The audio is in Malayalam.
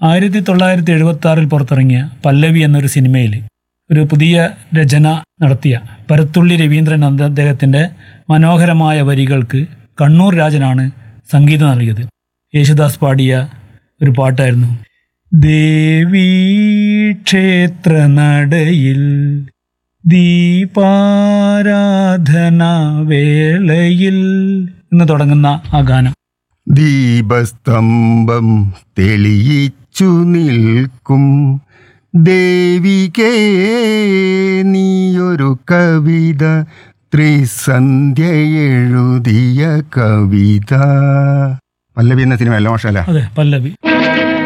ആയിരത്തി തൊള്ളായിരത്തി എഴുപത്തി ആറിൽ പുറത്തിറങ്ങിയ പല്ലവി എന്നൊരു സിനിമയിൽ ഒരു പുതിയ രചന നടത്തിയ പരത്തുള്ളി രവീന്ദ്രൻ എന്ന അദ്ദേഹത്തിൻ്റെ മനോഹരമായ വരികൾക്ക് കണ്ണൂർ രാജനാണ് സംഗീതം നൽകിയത് യേശുദാസ് പാടിയ ഒരു പാട്ടായിരുന്നു ദേവീ ക്ഷേത്ര നടയിൽ ദീപാരാധന വേളയിൽ എന്ന് തുടങ്ങുന്ന ആ ഗാനം ദീപസ്തംഭം തെളിയിച്ചു നിൽക്കും ദേവികേ നീയൊരു കവിത ത്രിസന്ധ്യ എഴുതിയ കവിത പല്ലവി എന്ന സിനിമ അല്ല മോശമല്ല അതെ പല്ലവി